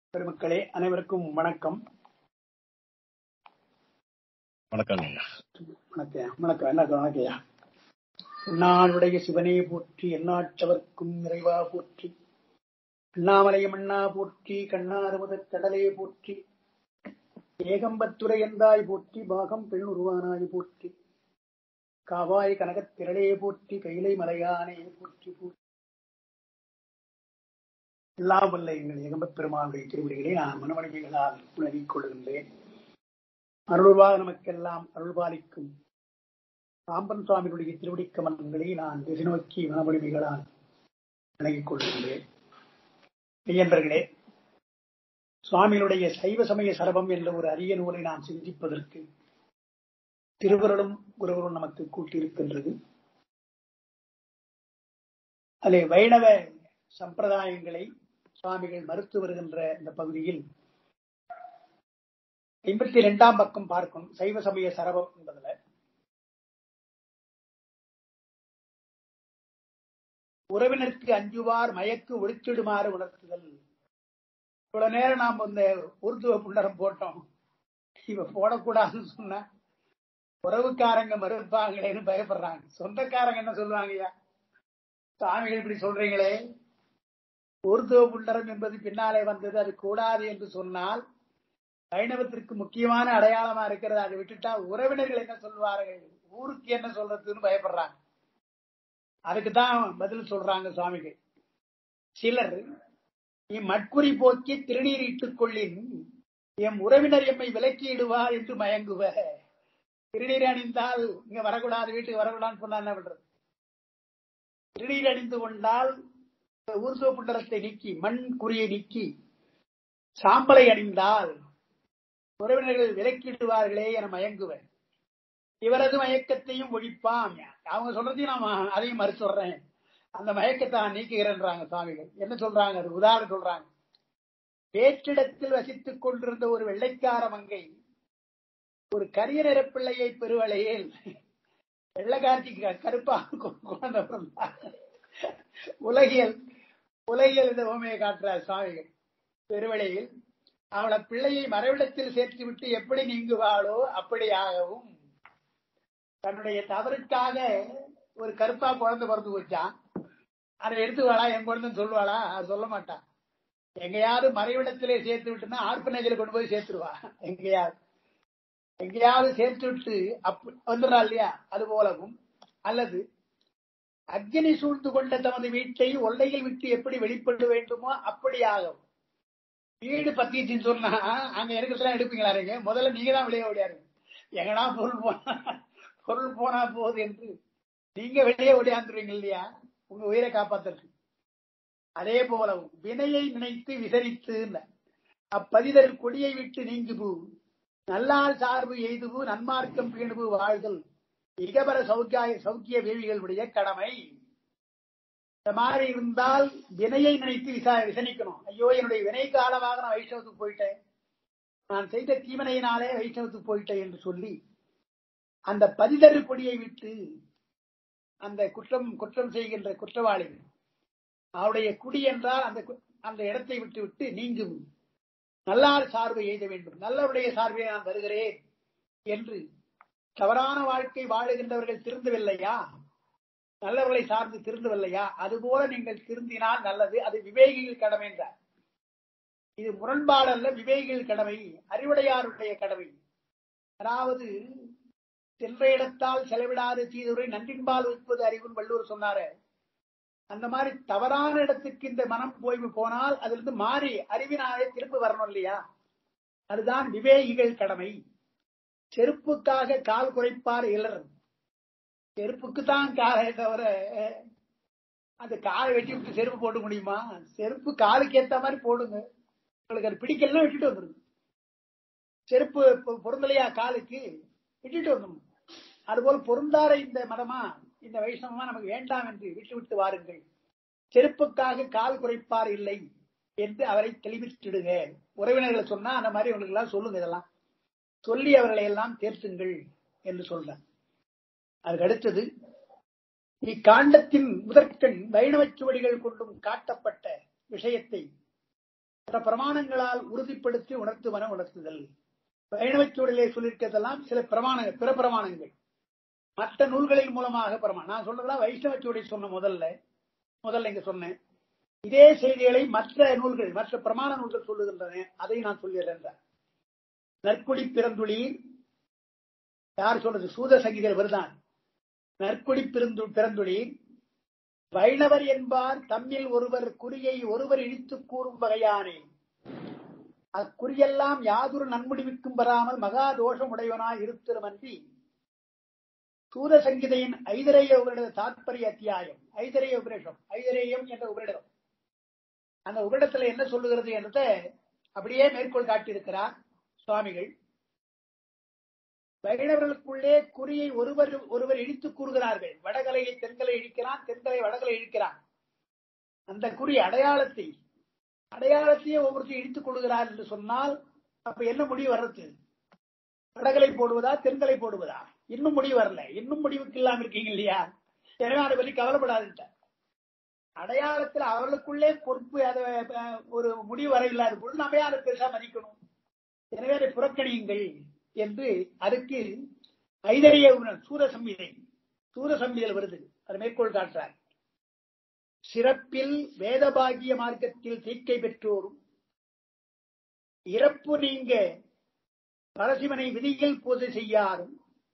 பெருமக்களே அனைவருக்கும் வணக்கம் வணக்கம் ஐயா வணக்கம் வணக்கம் வணக்கம் வணக்கம்யா நாளுடைய சிவனே போற்றி எந்நாட்டவர்க்கும் நிறைவா போற்றி அண்ணாமலையம் அண்ணா போற்றி கண்ணாறுமுதற் கடலே போற்றி ஏகம்பத்துரை எந்தாய் போற்றி பாகம் பெண் உருவானாய் போற்றி காவாய் கனகத் திரளே போற்றி கைலை மலையானே போற்றி போற்றி எல்லாம் வல்ல எங்கள் ஏகம்பத் பெருமானுடைய திருவிடிகளை நான் மனமணிமைகளால் உணவிக் கொள்கின்றேன் அருள்வாக நமக்கெல்லாம் அருள்பாலிக்கும் சாம்பன் சுவாமிகளுடைய திருவடிக் கமலங்களை நான் திசை நோக்கி மனமொழிமைகளால் வணங்கிக் கொள்கின்றேன் மெய்யன்பர்களே சுவாமிகளுடைய சைவ சமய சரபம் என்ற ஒரு அரிய நூலை நாம் சிந்திப்பதற்கு திருவருளும் குருவரும் நமக்கு கூட்டியிருக்கின்றது அதிலே வைணவ சம்பிரதாயங்களை சுவாமிகள் மறுத்து வருகின்ற இந்த பகுதியில் ஐம்பத்தி இரண்டாம் பக்கம் பார்க்கணும் சைவ சமய சரபம் என்பதுல உறவினருக்கு அஞ்சுவார் மயக்கு ஒழித்திடுமாறு உணர்த்துதல் இவ்வளவு நேரம் நாம் இந்த உருதுவ புண்டரம் போட்டோம் இவ போடக்கூடாதுன்னு சொன்னா உறவுக்காரங்க மறுப்பாங்களேன்னு பயப்படுறாங்க சொந்தக்காரங்க என்ன சொல்லுவாங்கய்யா சாமிகள் இப்படி சொல்றீங்களே உருதுவ புண்டரம் என்பது பின்னாலே வந்தது அது கூடாது என்று சொன்னால் வைணவத்திற்கு முக்கியமான அடையாளமா இருக்கிறது அதை விட்டுட்டா உறவினர்கள் என்ன சொல்வார்கள் ஊருக்கு என்ன சொல்றதுன்னு பயப்படுறாங்க அதுக்கு தான் பதில் சொல்றாங்க சுவாமிகள் சிலர் இம்மட்குறி போக்கி திருநீர் இட்டுக் கொள்ளின் எம் உறவினர் எம்மை விலக்கிடுவார் என்று மயங்குவ திருநீர் அணிந்தால் இங்க வரக்கூடாது வீட்டுக்கு வரக்கூடாதுன்னு சொன்னா என்ன பண்றது திருநீர் அணிந்து கொண்டால் ஊர்சுவ புண்டரத்தை நீக்கி மண் குறியை நீக்கி சாம்பலை அணிந்தால் உறவினர்கள் விலக்கிடுவார்களே என மயங்குவேன் இவரது மயக்கத்தையும் ஒழிப்பான் அவங்க சொல்றதையும் நான் அதையும் மறு சொல்றேன் அந்த மயக்கத்தை நான் நீக்குகிறேன்றாங்க சுவாமிகள் என்ன சொல்றாங்க அது உதாரணம் சொல்றாங்க வேற்றிடத்தில் வசித்துக் கொண்டிருந்த ஒரு வெள்ளைக்கார மங்கை ஒரு கரிய நிற பிள்ளையை பெருவளையில் வெள்ளக்கார்த்திக்கு கருப்பா குழந்தை பிறந்தார் உலகியல் உலகியல் இந்த ஓமையை காட்டுறார் சுவாமிகள் பெருவளையில் அவளை பிள்ளையை மறைவிடத்தில் சேர்த்து விட்டு எப்படி நீங்குவாளோ அப்படியாகவும் தன்னுடைய தவறுக்காக ஒரு கருப்பா குழந்தை பிறந்து போச்சான் அதை எடுத்துவாளா என் குழந்தைன்னு சொல்லுவாளா அது சொல்ல மாட்டான் எங்கேயாவது மறைவிடத்திலே சேர்த்து விட்டுனா ஆர்பனேஜில் கொண்டு போய் சேர்த்துருவா எங்கேயாவது எங்கேயாவது சேர்த்து விட்டு அப் வந்துடுறா இல்லையா அது போலவும் அல்லது அக்னி சூழ்ந்து கொண்ட தமது வீட்டை ஒல்லையில் விட்டு எப்படி வெளிப்பட வேண்டுமோ அப்படியாகும் வீடு பத்திச்சுன்னு சொன்னா அங்க இருக்கிறதெல்லாம் எடுப்பீங்களா நீங்க முதல்ல நீங்க தான் வெளியே ஓடியாரு எங்கடா பொருள் போனா பொருள் போனா போகுது என்று நீங்க வெளியே ஓடியாந்துருவீங்க இல்லையா உங்க உயிரை காப்பாத்துறது அதே போல வினையை நினைத்து விசரித்து அப்பதிதர் கொடியை விட்டு நீங்குபு நல்லால் சார்பு எய்துபு நன்மார்க்கம் பேணுபு வாழ்தல் இகபர சௌக்கிய சௌக்கிய வேவிகளுடைய கடமை இந்த மாதிரி இருந்தால் வினையை நினைத்து விசா விசனிக்கணும் ஐயோ என்னுடைய வினை காலமாக நான் வைஷ்ணவத்துக்கு போயிட்டேன் நான் செய்த தீவனையினாலே வைஷ்ணவத்துக்கு போயிட்டேன் என்று சொல்லி அந்த பதிதரு கொடியை விட்டு அந்த குற்றம் குற்றம் செய்கின்ற குற்றவாளிகள் அவருடைய குடி என்றால் அந்த அந்த இடத்தை விட்டு விட்டு நீங்கும் நல்லார் சார்பை எய்த வேண்டும் நல்லவருடைய சார்பை நான் வருகிறேன் என்று தவறான வாழ்க்கை வாழுகின்றவர்கள் திருந்தவில்லையா நல்லவர்களை சார்ந்து திருந்தவில்லையா அதுபோல நீங்கள் திருந்தினால் நல்லது அது விவேகிகள் கடமை என்றார் இது முரண்பாடல்ல விவேகிகள் கடமை அறிவுடையாருடைய கடமை அதாவது சென்ற இடத்தால் செலவிடாது தீதுரை நன்றின்பால் வைப்பது அறிவுன்னு வள்ளுவர் சொன்னாரு அந்த மாதிரி தவறான இடத்துக்கு இந்த மனம் போய்வு போனால் அதிலிருந்து மாறி அறிவினாலே திரும்ப வரணும் இல்லையா அதுதான் விவேகிகள் கடமை செருப்புக்காக கால் குறைப்பார் இளர் செருப்புக்கு தான் காலை தவிர அந்த காலை வெட்டி விட்டு செருப்பு போட முடியுமா செருப்பு காலுக்கு ஏத்த மாதிரி போடுங்க உங்களுக்கு அது பிடிக்கலாம் விட்டுட்டு வந்துருங்க செருப்பு பொருந்தலையா காலுக்கு விட்டுட்டு வந்துடும் அதுபோல் பொருந்தார இந்த மதமா இந்த வைஷ்ணவமா நமக்கு வேண்டாம் என்று விட்டு விட்டு வாருங்கள் செருப்புக்காக கால் குறைப்பார் இல்லை என்று அவரை தெளிவிச்சிடுங்க உறவினர்களை சொன்னா அந்த மாதிரி உங்களுக்கு எல்லாம் சொல்லுங்க இதெல்லாம் சொல்லி அவர்களை எல்லாம் தேர்த்துங்கள் என்று சொல்றார் அதுக்கு அடுத்தது இக்காண்டத்தின் முதற்கண் வைணவச் சுவடிகள் கொண்டும் காட்டப்பட்ட விஷயத்தை மற்ற பிரமாணங்களால் உறுதிப்படுத்தி உணர்த்துவன உணர்த்துதல் வைணவச் சூழலே சொல்லியிருக்கிறதெல்லாம் சில பிரமாணங்கள் பிற பிரமாணங்கள் மற்ற நூல்களின் மூலமாக பிரமாணம் நான் சொல்றதெல்லாம் வைஷ்ணவ சூழலை சொன்ன முதல்ல முதல்ல இங்க சொன்னேன் இதே செய்திகளை மற்ற நூல்கள் மற்ற பிரமாண நூல்கள் சொல்லுகின்றன அதை நான் சொல்லிடுறேன் நற்குடி பிறந்துளீர் யார் சொல்றது சூத சங்கீதர் வருதான் நற்குடி பிறந்து பிறந்துளீர் வைணவர் என்பார் தம்மில் ஒருவர் குறியை ஒருவர் இழித்துக் கூறும் வகையானே அக்குறியெல்லாம் யாதொரு நன்முடிவுக்கும் வராமல் மகா தோஷம் உடையவனாய் இருத்திருமன்றி சூத சங்கீதையின் ஐதரேய உபரிட தாத்பரிய அத்தியாயம் ஐதரேய உபரிஷம் ஐதரேயம் என்ற உபரிடம் அந்த உபரிடத்துல என்ன சொல்லுகிறது என்றத அப்படியே மேற்கோள் காட்டியிருக்கிறார் சுவாமிகள் வைணவர்களுக்குள்ளே குறியை ஒருவர் ஒருவர் இடித்துக் கூறுகிறார்கள் வடகலையை தென்கலை இழிக்கிறான் தென்கலை வடகலை இழிக்கிறான் அந்த குறி அடையாளத்தை அடையாளத்தையே ஒவ்வொருத்தையும் இடித்துக் கொள்கிறார் என்று சொன்னால் அப்ப என்ன முடிவு வர்றது வடகலை போடுவதா தென்கலை போடுவதா இன்னும் முடிவு வரல இன்னும் முடிவுக்கு இல்லாம இருக்கீங்க இல்லையா எனவே அதை பற்றி கவலைப்படாதுட்ட அடையாளத்தில் அவர்களுக்குள்ளே பொறுப்பு அதை ஒரு முடிவு வர இல்லாத பொழுது நம்ம அதை பெருசா மதிக்கணும் எனவே அதை புறக்கணியுங்கள் என்று அதுக்கு ஐதரிய சூர சம்மிதை சூர சம்மிதல் வருது அது மேற்கோள் காட்டுறார் சிறப்பில் வேதபாகிய மார்க்கத்தில் தீக்கை பெற்றோரும் இறப்பு நீங்க பரசிவனை விதியில் பூஜை செய்யாரும்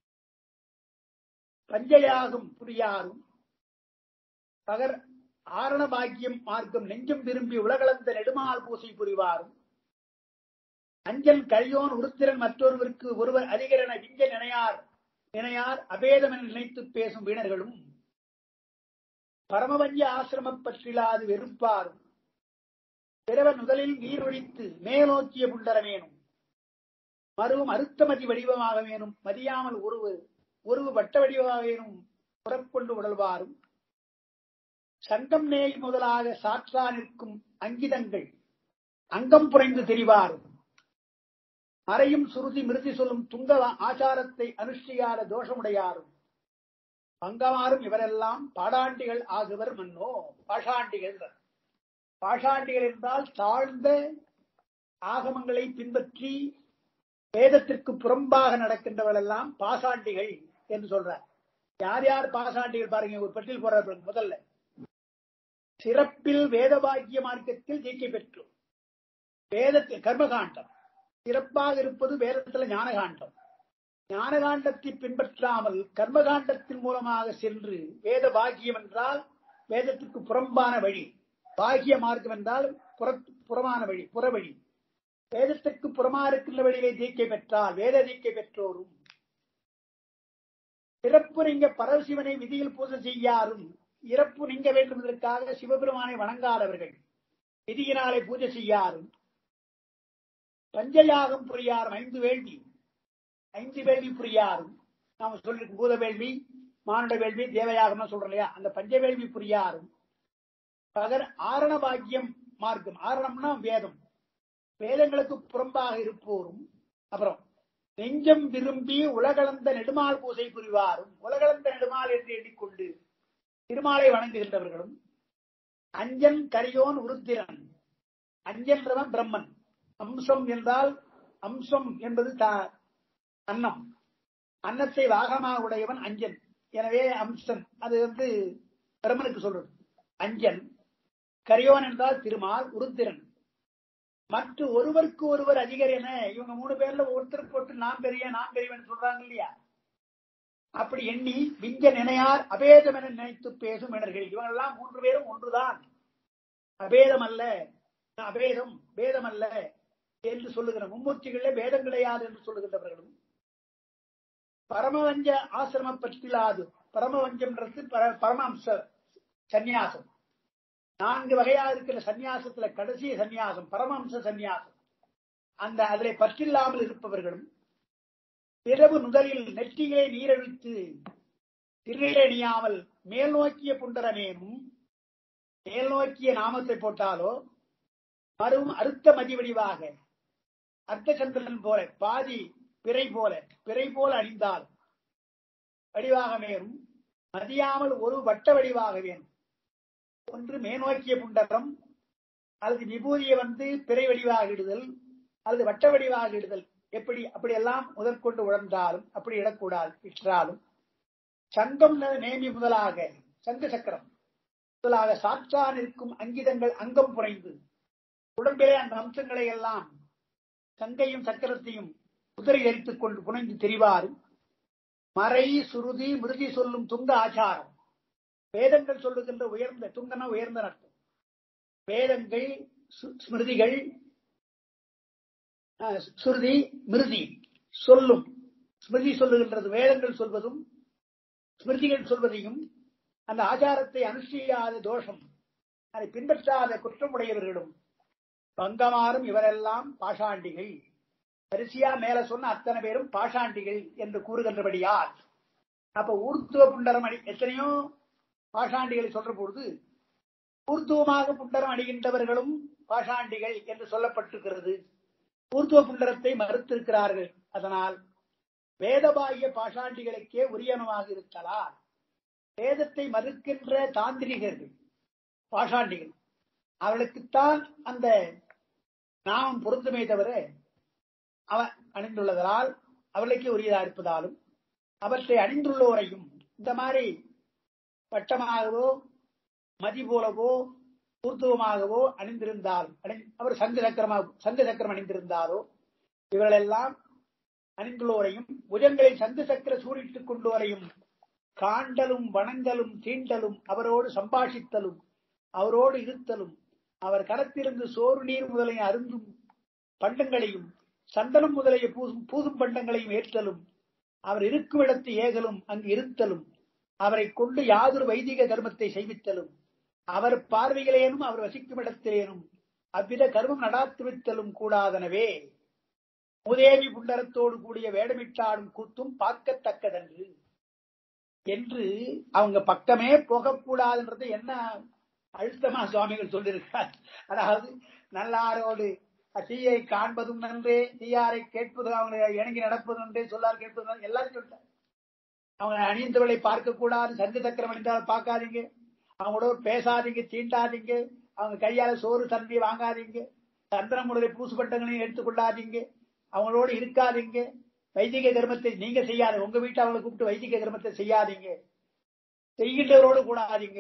பஞ்சயாகும் புரியாரும் பகர் ஆரண பாக்கியம் மார்க்கம் நெஞ்சம் விரும்பி உலகளந்த நெடுமால் பூசை புரிவாரும் அஞ்சல் கழியோன் உருத்திரன் மற்றொருவருக்கு ஒருவர் அதிகரென விஞ்ச நினையார் நினையார் அபேதம் என நினைத்து பேசும் வீணர்களும் பரமவஞ்ச ஆசிரம பற்றிலாது வெறுப்பாரும் பிறவர் முதலில் நீர் ஒழித்து மேலோக்கிய புண்டரமேனும் மறுவும் அறுத்தமதி வடிவமாக வேணும் மதியாமல் ஒருவு ஒருவு வட்ட வடிவமாக வேணும் புறக்கொண்டு உடல்வாரும் சங்கம் நேய் முதலாக சாற்றா நிற்கும் அங்கிதங்கள் அங்கம் புரைந்து தெரிவாரும் அறையும் சுருதி மிருதி சொல்லும் துங்க ஆச்சாரத்தை அனுஷ்டியாத தோஷமுடையாரும் பங்கமாறும் இவரெல்லாம் பாடாண்டிகள் ஆகுவர் மன்னோ பாஷாண்டிகள் பாஷாண்டிகள் என்றால் தாழ்ந்த ஆகமங்களை பின்பற்றி வேதத்திற்கு புறம்பாக நடக்கின்றவர்கள் எல்லாம் பாசாண்டிகள் என்று சொல்றார் யார் யார் பாசாண்டிகள் பாருங்க ஒரு பட்டியல் போடுற முதல்ல சிறப்பில் வேதபாக்கிய மார்க்கத்தில் தீக்கை பெற்றோம் வேதத்தில் கர்மகாண்டம் சிறப்பாக இருப்பது வேதத்துல ஞானகாண்டம் ஞானகாண்டத்தை பின்பற்றாமல் கர்மகாண்டத்தின் மூலமாக சென்று வேத பாக்கியம் என்றால் வேதத்துக்கு புறம்பான வழி பாகிய மார்க்கம் என்றால் புற புறமான வழி புறவழி வேதத்திற்கு புறமா இருக்கின்ற வழியிலே தீக்கை பெற்றால் வேத தீக்கை பெற்றோரும் பிறப்பு நீங்க பரவசிவனை விதியில் பூஜை செய்யாரும் இறப்பு நீங்க வேண்டும் என்பதற்காக சிவபெருமானை வணங்காதவர்கள் விதியினாலே பூஜை செய்யாரும் பஞ்சயாகம் புரியாரும் ஐந்து வேள்வி ஐந்து வேள்வி புரியாரும் நாம சொல்லிருக்கோம் பூத வேள்வி மானுட வேள்வி தேவயாகம் சொல்றோம் இல்லையா அந்த பஞ்ச வேள்வி புரியாரும் பகர் ஆரண பாக்கியம் மார்க்கம் ஆரணம்னா வேதம் வேதங்களுக்கு புறம்பாக இருப்போரும் அப்புறம் நெஞ்சம் விரும்பி உலகளந்த நெடுமால் பூசை புரிவாரும் உலகளந்த நெடுமால் என்று எண்ணிக்கொண்டு திருமாலை வணங்குகின்றவர்களும் அஞ்சன் கரியோன் உருத்திரன் அஞ்சன்றவன் பிரம்மன் அம்சம் என்றால் அம்சம் என்பது அன்னம் அன்னத்தை வாகமாக உடையவன் அஞ்சன் எனவே அம்சன் அது வந்து பிரம்மனுக்கு சொல்றது அஞ்சன் கரியோன் என்றால் திருமால் உருத்திரன் மற்ற ஒருவருக்கு ஒருவர் அதிகர் என இவங்க மூணு பேர்ல ஒருத்தருக்கு ஒருத்தர் நாம் பெரிய நாம் பெரியவன் சொல்றாங்க இல்லையா அப்படி எண்ணி விஞ்ச நினையார் அபேதம் என நினைத்து பேசும் இனர்கள் இவங்கெல்லாம் மூன்று பேரும் ஒன்றுதான் அபேதம் அல்ல அபேதம் பேதம் அல்ல என்று சொல்லுகிற மும்மூர்த்திகளே பேதம் கிடையாது என்று சொல்லுகின்றவர்களும் பரமவஞ்ச ஆசிரம பற்றிலாது பரமவஞ்சம்ன்றது பரமம்ச சந்நியாசம் நான்கு வகையா இருக்கிற சந்நியாசத்துல கடைசி சந்நியாசம் பரமம்ச சந்நியாசம் அந்த அதிலே பற்றில்லாமல் இருப்பவர்களும் இரவு முதலில் நெற்றிகளை நீரழித்து திருநீரணியாமல் மேல் நோக்கிய புண்டரமேனும் மேல் நோக்கிய நாமத்தை போட்டாலோ மறுவும் அறுத்த மதி வடிவாக அர்த்த சந்திரன் போல பாதி பிறை போல பிறை போல அணிந்தால் வடிவாக மேலும் மதியாமல் ஒரு வட்ட வடிவாக வேணும் ஒன்று மேநோக்கிய புண்டரம் அல்லது விபூதியை வந்து பிறை வடிவாக இடுதல் அல்லது வட்ட வடிவாக இடுதல் எப்படி அப்படியெல்லாம் முதற்கொண்டு உழந்தாலும் அப்படி இடக்கூடாது இட்டாலும் சங்கம் நேமி முதலாக சங்க சக்கரம் முதலாக சாற்றான் இருக்கும் அங்கிதங்கள் அங்கம் புனைந்து உடம்பிலே அந்த அம்சங்களை எல்லாம் சங்கையும் சக்கரத்தையும் குதிரை எரித்துக் கொண்டு புனைந்து தெரிவாறு மறை சுருதி மிருதி சொல்லும் துங்க ஆச்சாரம் வேதங்கள் சொல்லுகின்ற உயர்ந்த துங்கன உயர்ந்த நட்பு வேதங்கள் ஸ்மிருதிகள் சுருதி மிருதி சொல்லும் ஸ்மிருதி சொல்லுகின்றது வேதங்கள் சொல்வதும் ஸ்மிருதிகள் சொல்வதையும் அந்த ஆச்சாரத்தை அனுஷ்டியாத தோஷம் அதை பின்பற்றாத குற்றமுடையவர்களும் பங்கமாறும் இவரெல்லாம் பாஷாண்டிகள் வரிசையா மேல சொன்ன அத்தனை பேரும் பாஷாண்டிகள் என்று கூறுகின்றபடியால் அப்ப ஊர்த்துவ புண்டரம் அடி எத்தனையோ பாஷாண்டிகளை சொல்ற பொழுது ஊர்த்துவமாக புண்டரம் அணிகின்றவர்களும் பாஷாண்டிகள் என்று சொல்லப்பட்டிருக்கிறது ஊர்த்துவ புண்டரத்தை மறுத்திருக்கிறார்கள் அதனால் வேதபாகிய பாஷாண்டிகளுக்கே உரியனமாக இருக்கலாம் வேதத்தை மறுக்கின்ற தாந்திரிகர்கள் பாஷாண்டிகள் அவர்களுக்குத்தான் அந்த நாமம் பொருந்துமே தவிர அவன் அணிந்துள்ளதால் அவர்களுக்கே உரியதா இருப்பதாலும் அவற்றை அணிந்துள்ளோரையும் இந்த மாதிரி வட்டமாகவோ மதி போலவோ ஊர்த்துவமாகவோ அணிந்திருந்தால் அவர் சங்க சக்கரமாக சங்க சக்கரம் அணிந்திருந்தாரோ இவர்களெல்லாம் அணிந்துள்ளோரையும் புஜங்களை சங்க சக்கர சூடிட்டுக் கொண்டோரையும் காண்டலும் வணங்கலும் தீண்டலும் அவரோடு சம்பாஷித்தலும் அவரோடு இருத்தலும் அவர் கரத்திலிருந்து சோறு நீர் முதலைய அருந்தும் பண்டங்களையும் சந்தனம் முதலிய பூசும் பூசும் பண்டங்களையும் ஏற்றலும் அவர் இருக்கும் இடத்து ஏகலும் அங்கு இருத்தலும் அவரை கொண்டு யாதொரு வைதிக தர்மத்தை செய்வித்தலும் அவர் பார்வையிலேனும் அவர் வசிக்கும் இடத்திலேனும் அவ்வித கர்மம் நடாத்துவித்தலும் கூடாதனவே முதேவி புண்டரத்தோடு கூடிய வேடமிட்டாடும் கூத்தும் பார்க்கத்தக்கதன்று என்று அவங்க பக்கமே போகக்கூடாதுன்றது என்ன அழுத்தமா சுவாமிகள் சொல்லியிருக்கார் அதாவது நல்லாரோடு தீயை காண்பதும் நன்றே தீயாரை கேட்பதும் அவங்க இணங்கி நடப்பதும் நன்றே சொல்லார் கேட்பதும் எல்லாரும் சொல்லிட்டார் அவங்க அணிந்தவளை பார்க்க கூடாது சங்கு சக்கரம் அணிந்தாலும் பார்க்காதீங்க அவங்களோட பேசாதீங்க தீண்டாதீங்க அவங்க கையால சோறு தண்ணி வாங்காதீங்க சந்திரன் முதலை பூசு பட்டங்களையும் எடுத்துக்கொள்ளாதீங்க அவங்களோட இருக்காதீங்க வைதிக கர்மத்தை நீங்க செய்யாத உங்க வீட்டை அவங்களை கூப்பிட்டு வைதிக கர்மத்தை செய்யாதீங்க செய்கின்றவரோடு கூடாதீங்க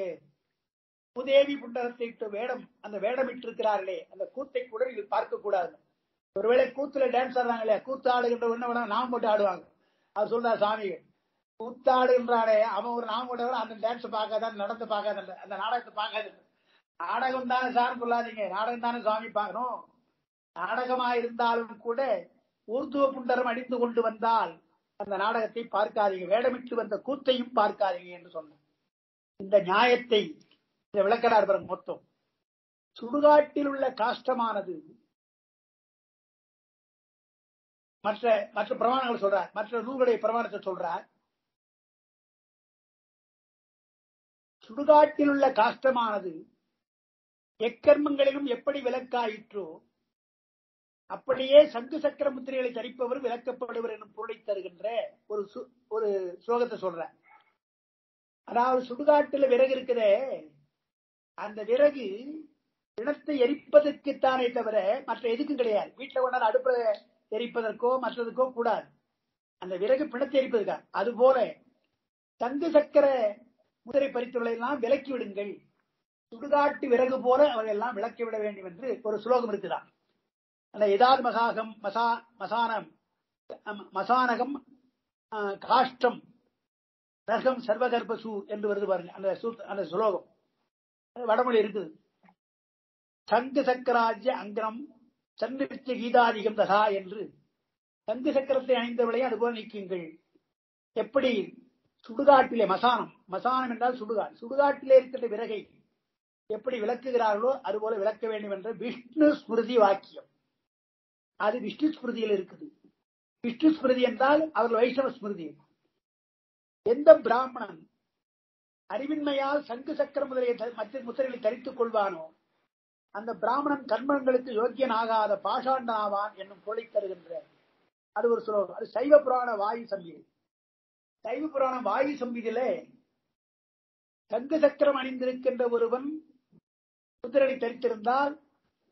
புதேவி புண்டரத்தை இட்டு வேடம் அந்த வேடம் இருக்கிறார்களே அந்த கூத்தை கூட நீங்கள் பார்க்க கூடாது ஒருவேளை கூத்துல டான்ஸ் ஆடுறாங்களே கூத்து ஆடுகின்ற ஒண்ணு நாம் போட்டு ஆடுவாங்க அவர் சொல்றார் சாமிகள் கூத்தாடுகின்றானே அவன் ஒரு நாம் போட்டவன் அந்த டான்ஸ் பார்க்காதான் நடந்து பார்க்காத அந்த நாடகத்தை பார்க்காது நாடகம் தானே சார் சொல்லாதீங்க நாடகம் தானே சாமி பார்க்கணும் நாடகமா இருந்தாலும் கூட ஊர்துவ புண்டரம் அடிந்து கொண்டு வந்தால் அந்த நாடகத்தை பார்க்காதீங்க வேடமிட்டு வந்த கூத்தையும் பார்க்காதீங்க என்று சொன்ன இந்த நியாயத்தை இந்த விளக்கிறார் பாருங்க மொத்தம் சுடுகாட்டில் உள்ள காஷ்டமானது மற்ற மற்ற பிரமாணங்கள் சொல்றார் மற்ற நூல்களுடைய பிரமாணத்தை சொல்றார் சுடுகாட்டில் உள்ள காஷ்டமானது எக்கர்மங்களிலும் எப்படி விலக்காயிற்றோ அப்படியே சங்கு சக்கர முத்திரைகளை தரிப்பவர் விளக்கப்படுவர் என்னும் பொருளை தருகின்ற ஒரு ஒரு ஸ்லோகத்தை சொல்ற அதாவது சுடுகாட்டுல விறகு இருக்குதே அந்த விறகு பிணத்தை எரிப்பதற்குத்தானே தவிர மற்ற எதுக்கும் கிடையாது வீட்டுல கொண்டாந்து அடுப்ப எரிப்பதற்கோ மற்றதுக்கோ கூடாது அந்த விறகு பிணத்தை எரிப்பதற்கா அது போல தங்கு சக்கர முதிரை பறித்துள்ள எல்லாம் விலக்கி விடுங்கள் சுடுகாட்டு விறகு போல அவர்கள் எல்லாம் விளக்கி விட வேண்டும் என்று ஒரு சுலோகம் இருக்குதான் அந்த எதாது மசாகம் மசா மசானம் மசானகம் காஷ்டம் நரகம் சர்வகர்ப்பசு என்று வருது பாருங்க அந்த அந்த சுலோகம் வடமொழி இருக்குது சங்கு சக்கராஜ்ய அங்கனம் சந்திரிச்ச கீதாதிகம் ததா என்று சங்கு சக்கரத்தை அணிந்தவளையும் அதுபோல நீக்குங்கள் எப்படி சுடுகாட்டிலே மசானம் மசானம் என்றால் சுடுகாடு சுடுகாட்டிலே இருக்கின்ற விறகை எப்படி விளக்குகிறார்களோ அதுபோல விளக்க வேண்டும் என்ற விஷ்ணு ஸ்மிருதி வாக்கியம் அது விஷ்ணு ஸ்மிருதியில் இருக்குது விஷ்ணு ஸ்மிருதி என்றால் அவர்கள் வைஷ்ணவ ஸ்மிருதி எந்த பிராமணன் அறிவின்மையால் சங்கு சக்கர முதலிய மற்ற முத்திரைகளை தரித்துக் கொள்வானோ அந்த பிராமணன் கர்மங்களுக்கு யோக்கியன் ஆகாத பாஷாண்ட ஆவான் என்னும் பொருளை தருகின்ற அது ஒரு சுலோகம் அது சைவ புராண வாயு சங்கீதி சைவ புராண வாயு சங்கீதியில சங்கு சக்கரம் அணிந்திருக்கின்ற ஒருவன் முத்திரனை தரித்திருந்தால்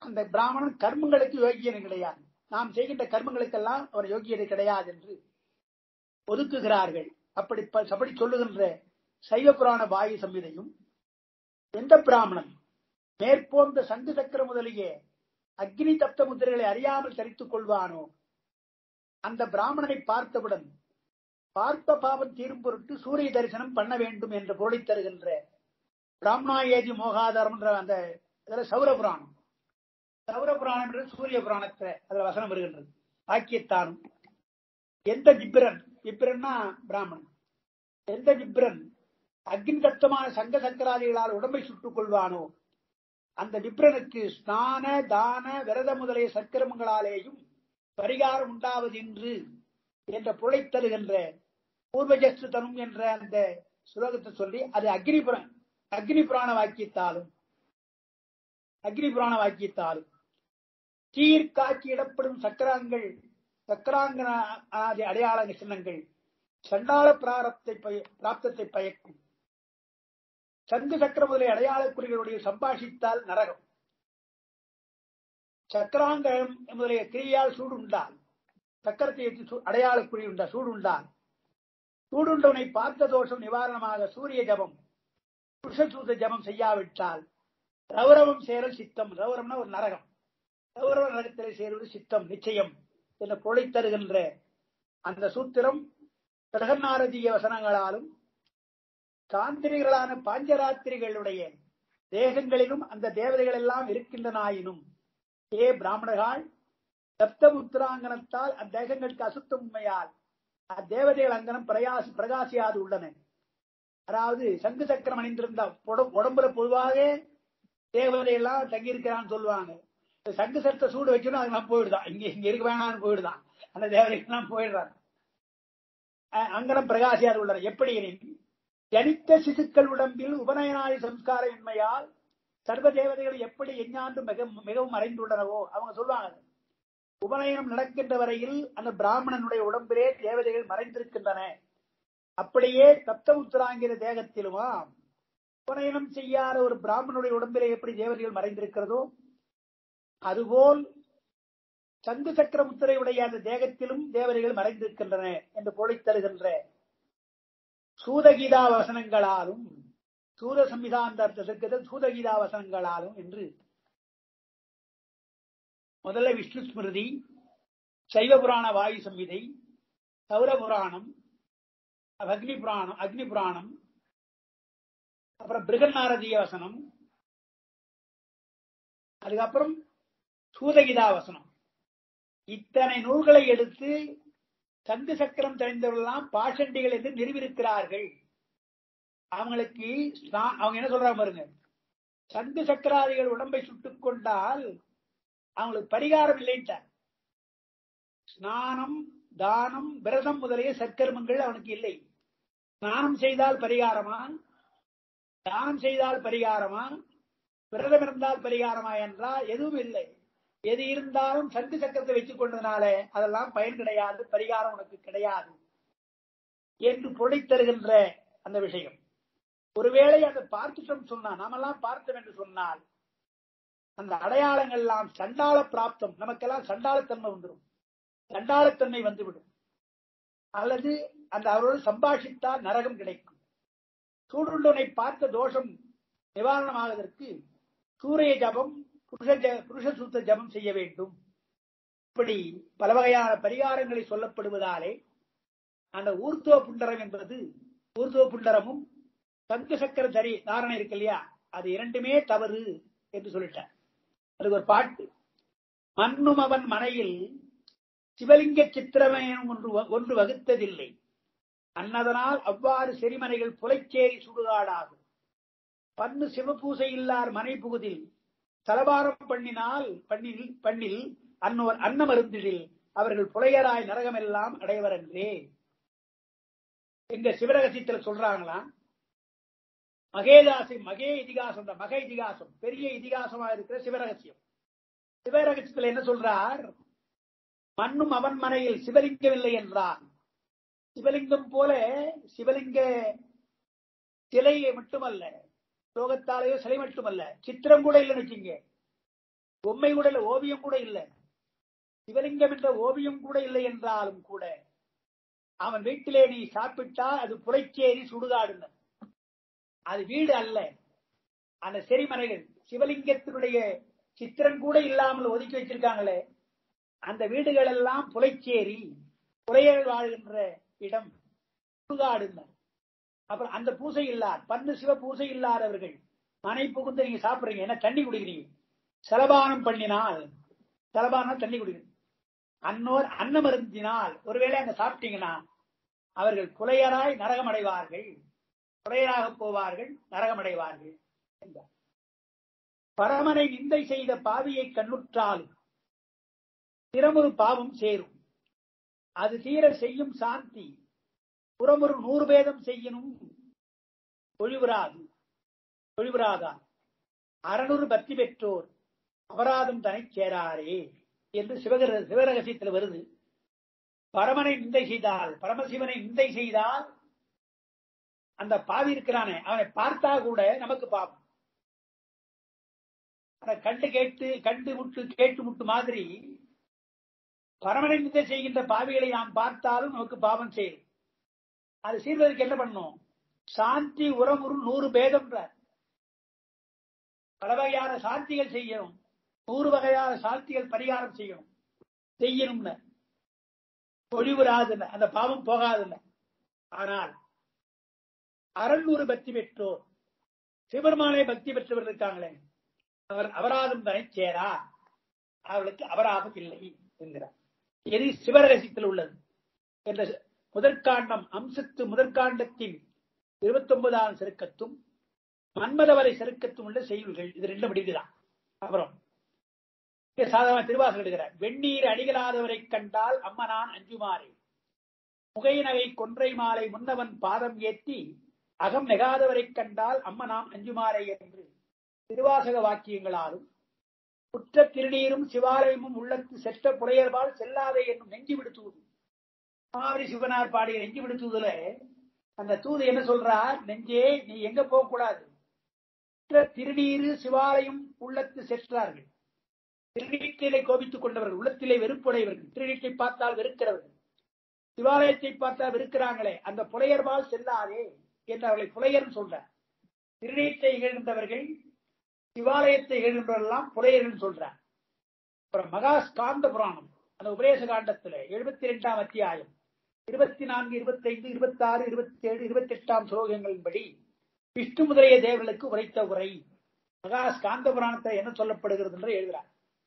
அந்த பிராமணன் கர்மங்களுக்கு யோகியன் கிடையாது நாம் செய்கின்ற கர்மங்களுக்கெல்லாம் அவர் யோகியது கிடையாது என்று ஒதுக்குகிறார்கள் அப்படி ப- அப்படி சொல்லுகின்ற சைவ புராண வாயு சம்மிதையும் எந்த பிராமணன் மேற்போன்ற சங்கு சக்கர முதலிய அக்னி தப்த முத்திரைகளை அறியாமல் தரித்துக் கொள்வானோ அந்த பிராமணனை பார்த்தவுடன் பார்த்த பாவம் தீரும் பொருட்டு சூரிய தரிசனம் பண்ண வேண்டும் என்ற பொருளை தருகின்ற பிராமணாயேதி மோகாதாரம் என்ற அந்த இதுல சௌர புராணம் சௌர புராணம் என்று சூரிய புராணத்துல அதுல வசனம் வருகின்றது வாக்கியத்தானும் எந்த ஜிப்ரன் ஜிப்ரன்னா பிராமணன் எந்த ஜிப்ரன் அக்னி தத்தமான சங்க சங்கராதிகளால் உடம்பை சுட்டுக் கொள்வானோ அந்த விப்ரனுக்கு ஸ்நான தான விரத முதலிய சற்கிரமங்களாலேயும் பரிகாரம் உண்டாவதென்று என்ற பொருளை தருகின்ற பூர்வஜஸ்து தனும் என்ற அந்த சுலோகத்தை சொல்லி அது அக்னி புரா- அக்னி புராண வாக்கியத்தாலும் அக்னி புராண வாக்கியத்தாலும் தீர் காட்சி இடப்படும் சக்கராங்கள் சக்கராங்கன ஆதி அடையாள சின்னங்கள் சண்டாள பிராரத்தை பய- பிராப்தத்தை பயக்கும் சங்கு சக்கர முதலிய அடையாள குறிகளுடைய சம்பாஷித்தால் நரகம் சக்கராங்கம் முதலிய கிரியால் சூடுண்டால் சக்கரத்தை ஏற்றி சூ- அடையாள குறி உண்டா சூடுண்டால் சூடுண்டவனை பார்த்த தோஷம் நிவாரணமாக சூரிய ஜபம் புருஷசூத ஜபம் செய்யாவிட்டால் ரௌரவம் சேரல் சித்தம் ரௌரவம்னா ஒரு நரகம் ரௌரவ நரகத்திலே சேருவது சித்தம் நிச்சயம் என்ற பொருளை தருகின்ற அந்த சூத்திரம் பிரகநாரதிய வசனங்களாலும் சாந்திரிகளான பாஞ்சராத்திரிகளுடைய தேகங்களிலும் அந்த தேவதைகள் எல்லாம் இருக்கின்றனாயினும் ஏ பிராமணர்கள் சப்தமுத்திராங்கனத்தால் அத்தேகங்களுக்கு அசுத்த உண்மையால் அத்தேவதைகள் அங்கனம் பிரயாசி பிரகாசியாது உள்ளன அதாவது சங்கு சக்கரம் அணிந்திருந்த உட- உடம்புல பொதுவாக தேவதை எல்லாம் தங்கியிருக்கிறான்னு சொல்லுவாங்க இந்த சங்கு சத்த சூடு வச்சுன்னு அதெல்லாம் போயிடுதான் இங்க இங்க இருக்க வேணாம்னு போயிடுதான் அந்த தேவதைகள் எல்லாம் போயிடுறாங்க அஹ் அங்கனம் பிரகாசியாது உள்ளன எப்படி எனில் ஜனித்த சிசுக்கள் உடம்பில் உபநயனாதி சம்ஸ்கார இன்மையால் சர்வ தேவதைகள் எப்படி எஞ்ஞாண்டு மிக மிகவும் மறைந்துள்ளனவோ அவங்க சொல்லுவாங்க உபநயனம் நடக்கின்ற வரையில் அந்த பிராமணனுடைய உடம்பிலே தேவதைகள் மறைந்திருக்கின்றன அப்படியே சப்த உத்தராங்கிற தேகத்திலுமா உபநயனம் செய்யாத ஒரு பிராமணனுடைய உடம்பிலே எப்படி தேவதைகள் மறைந்திருக்கிறதோ அதுபோல் சங்கு சக்கர முத்திரையுடைய அந்த தேகத்திலும் தேவதைகள் மறைந்திருக்கின்றன என்று பொழித் தருகின்ற சூதகீதா வசனங்களாலும் சூத சம்விதாந்த அர்த்தத்திற்கு சூதகீதா வசனங்களாலும் என்று முதல்ல விஷ்ணு ஸ்மிருதி சைவ புராண வாயு சம்விதை சௌர புராணம் அக்னி புராணம் அக்னி புராணம் அப்புறம் பிருகநாரதிய வசனம் அதுக்கப்புறம் சூதகிதா வசனம் இத்தனை நூல்களை எடுத்து சங்கு சக்கரம் தெரிந்தவர்கள்லாம் பாஷண்டிகள் என்று நிறுவிருக்கிறார்கள் அவங்களுக்கு ஸ்நா- அவங்க என்ன சொல்றாங்க பாருங்க சங்கு சக்கராதிகள் உடம்பை சுட்டுக் கொண்டால் அவங்களுக்கு பரிகாரம் இல்லைன்ட்டார் ஸ்நானம் தானம் விரதம் முதலிய சற்கர்மங்கள் அவனுக்கு இல்லை ஸ்நானம் செய்தால் பரிகாரமா தானம் செய்தால் பரிகாரமா விரதம் இருந்தால் பரிகாரமா என்றால் எதுவும் இல்லை எது இருந்தாலும் சங்கு சக்கரத்தை வச்சுக் கொண்டதுனால அதெல்லாம் பயன் கிடையாது பரிகாரம் உனக்கு கிடையாது என்று பொழித் தருகின்ற அந்த விஷயம் ஒருவேளை அதை பார்த்துட்டோம் சொன்னா நாமெல்லாம் பார்த்தோம் என்று சொன்னால் அந்த அடையாளங்கள் எல்லாம் சண்டாள பிராப்தம் நமக்கெல்லாம் சண்டாளத்தன்மை வந்துடும் சண்டாளத்தன்மை வந்துவிடும் அல்லது அந்த அவரோடு சம்பாஷித்தால் நரகம் கிடைக்கும் சூடுண்டனை பார்த்த தோஷம் நிவாரணமாவதற்கு சூரிய ஜபம் புருஷ ஜ- புருஷ சூத்த ஜபம் செய்ய வேண்டும் இப்படி பல வகையான பரிகாரங்களை சொல்லப்படுவதாலே அந்த ஊர்த்துவ புண்டரம் என்பது ஊர்த்துவ புண்டரமும் சங்கு சக்கர தரி தாரணை இருக்கு இல்லையா அது இரண்டுமே தவறு என்று சொல்லிட்டார் அதுக்கு ஒரு பாட்டு மண்ணும் அவன் மனையில் சிவலிங்க சித்திரமேனும் ஒன்று வ- ஒன்று வகுத்ததில்லை அன்னதனால் அவ்வாறு செரிமனைகள் புலைச்சேரி சுடுகாடாகும் பன்னு சிவபூசை இல்லார் மனை புகுதில் தலபாரம் பண்ணினால் பண்ணில் பண்ணில் அன்னோர் அன்னம் அருந்திடில் அவர்கள் புலையராய் நரகமெல்லாம் அடைவரன்றே எங்க சிவரகசியத்துல சொல்றாங்களாம் மகேதாசி மகே இதிகாசம் தான், மக இதிகாசம் பெரிய இதிகாசமா இருக்கிற சிவரகசியம் சிவரகசியத்துல என்ன சொல்றார் மண்ணும் அவன் மனையில் சிவலிங்கம் இல்லை என்றார் சிவலிங்கம் போல சிவலிங்க சிலை மட்டுமல்ல லோகத்தாலேயோ சிலை மட்டுமல்ல சித்திரம் கூட இல்லைன்னு வச்சுங்க பொம்மை கூட இல்ல ஓவியம் கூட இல்லை சிவலிங்கம் என்ற ஓவியம் கூட இல்லை என்றாலும் கூட அவன் வீட்டிலே நீ சாப்பிட்டால் அது புலைச்சேரி சுடுகாடுங்க அது வீடு அல்ல அந்த செரிமனைகள் சிவலிங்கத்தினுடைய சித்திரம் கூட இல்லாமல் ஒதுக்கி வச்சிருக்காங்களே அந்த வீடுகள் எல்லாம் புலைச்சேரி புலையர்கள் வாழ்கின்ற இடம் சுடுகாடுங்க அப்புறம் அந்த பூசை இல்லார் பன்னு சிவ பூசை இல்லாதவர்கள் மனை புகுந்து நீங்க சாப்பிடுறீங்க என்ன தண்ணி குடிக்கிறீங்க செலபானம் பண்ணினால் செலபானம் தண்ணி குடிக்கிறீங்க அன்னோர் அன்னம் அருந்தினால் ஒருவேளை அங்க சாப்பிட்டீங்கன்னா அவர்கள் புலையராய் நரகமடைவார்கள் புலையராக போவார்கள் நரகமடைவார்கள் என்றார் பரமனை நிந்தை செய்த பாவியை கண்ணுற்றாலும் திறமொரு பாவம் சேரும் அது தீர செய்யும் சாந்தி புறமொரு நூறு பேதம் செய்யணும் ஒழிவுறாது ஒழிவுறாதான் அறநூறு பக்தி பெற்றோர் அபராதம் தனை சேராரே என்று சிவகர சிவரகசியத்தில் வருது பரமனை நிந்தை செய்தால் பரமசிவனை நிந்தை செய்தால் அந்த பாவி இருக்கிறானே அவனை பார்த்தா கூட நமக்கு பாவம் கண்டு கேட்டு கண்டு முட்டு கேட்டு முட்டு மாதிரி பரமனை நிந்தை செய்கின்ற பாவிகளை நாம் பார்த்தாலும் நமக்கு பாவம் செய்யும் அது செய்வதற்கு என்ன பண்ணும் சாந்தி உரமுறு நூறு பேதம் பல வகையான சாந்திகள் செய்யணும் நூறு வகையான சாந்திகள் பரிகாரம் செய்யணும் செய்யணும்னு ஒழிவுறாதுன்னு அந்த பாவம் போகாதுன்னு ஆனால் அறநூறு பக்தி பெற்றோர் சிவபெருமானை பக்தி பெற்றவர் இருக்காங்களே அவர் அபராதம் தனை சேரா அவர்களுக்கு அபராதம் இல்லை என்கிறார் எது சிவரகசியத்தில் உள்ளது என்ற முதற்காண்டம் அம்சத்து முதற்காண்டத்தின் இருபத்தி ஒன்பதாம் செருக்கத்தும் மன்மதவரை செருக்கத்தும் உள்ள செய்திகள் இது ரெண்டும் முடிவுதான் அப்புறம் சாதாரண திருவாசல் எடுக்கிறார் வெந்நீர் அடிகளாதவரை கண்டால் அம்மனான் அஞ்சுமாறே முகை நகை கொன்றை மாலை முன்னவன் பாதம் ஏற்றி அகம் நெகாதவரை கண்டால் அம்மனாம் அஞ்சுமாறே என்று திருவாசக வாக்கியங்களாலும் குற்ற திருநீரும் சிவாலயமும் உள்ளத்து செற்ற புலையர்பால் செல்லாதே என்னும் நெஞ்சு விடுத்துவது மாவரி சிவனார் பாடிய நெஞ்சு விடுத்துவதுல அந்த தூது என்ன சொல்றார் நெஞ்சே நீ எங்க போக கூடாது திருநீரு சிவாலயம் உள்ளத்து செற்றார்கள் திருநீட்டிலே கோபித்துக் கொண்டவர்கள் உள்ளத்திலே வெறுப்புடையவர்கள் திருநீட்டை பார்த்தால் வெறுக்கிறவர்கள் சிவாலயத்தை பார்த்தால் வெறுக்கிறாங்களே அந்த புலையர்பால் செல்லாதே என்று அவர்களை புலையர் சொல்றார் திருநீட்டை இகழ்கின்றவர்கள் சிவாலயத்தை இகழ்கின்றவர்கள்லாம் புலையர்கள் சொல்றார் அப்புறம் மகா ஸ்காந்த புராணம் அந்த உபதேச காண்டத்துல எழுபத்தி இரண்டாம் அத்தியாயம் இருபத்தி நான்கு இருபத்தி ஐந்து இருபத்தி ஆறு இருபத்தி ஏழு இருபத்தி எட்டாம் ஸ்லோகங்களின்படி விஷ்ணு முதலிய தேவர்களுக்கு உரைத்த உரை மகா ஸ்காந்த புராணத்தை என்ன சொல்லப்படுகிறது என்று எழுதுகிறார்